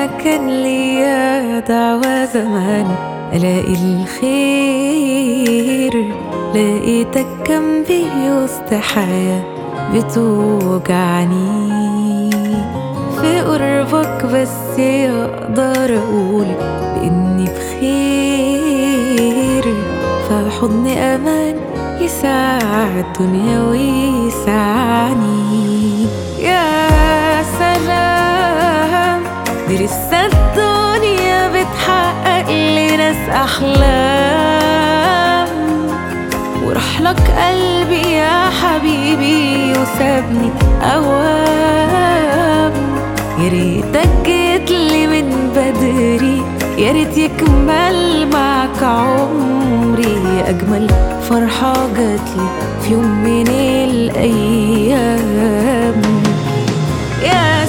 أنا كان ليا دعوة زمان ألاقي الخير لقيتك جنبي وسط حياة بتوجعني في قربك بس أقدر أقول بإني بخير فحضن أمان يساعد الدنيا ويسعني يا سلام دي لسه الدنيا بتحقق لناس أحلام وراح لك قلبي يا حبيبي وسابني أوام يا ريتك جيت لي من بدري يا ريت يكمل معك عمري أجمل فرحة جاتلي في يوم من الأيام يا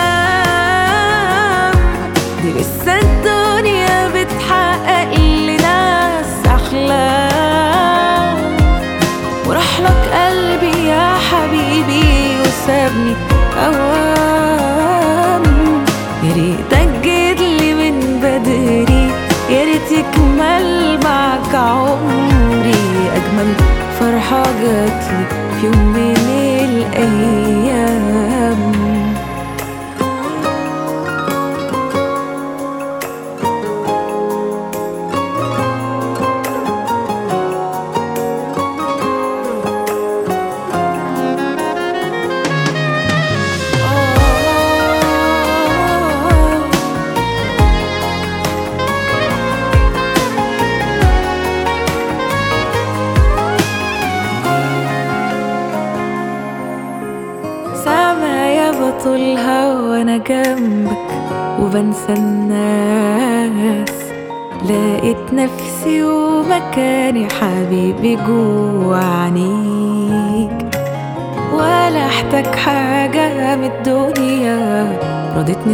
سلام دي لسه الدنيا بتحقق لناس أحلام وراح لك قلبي يا حبيبي وسابني أوام يا ريتك جيت لي من بدري يا ريت يكمل معك عمري أجمل فرحة جاتلي في يوم من الأيام سامع بطولها وانا جنبك وبنسى الناس لقيت نفسي ومكاني حبيبي جوا عينيك ولا احتاج حاجة من الدنيا رضيتني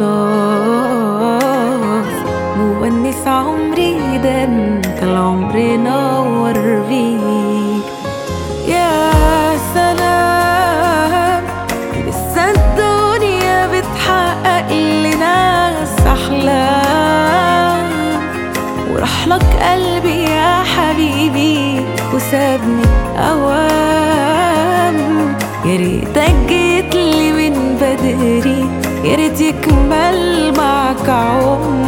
خلاص مونس عمري ده انت العمر نور بيك يا سلام لسه الدنيا بتحقق لناس أحلام وراح لك قلبي يا حبيبي وسابني أوام يا ريتك جيت لي من بدري يا ريت يكمل معك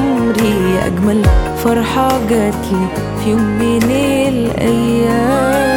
عمري أجمل فرحة جاتلي في يوم من الأيام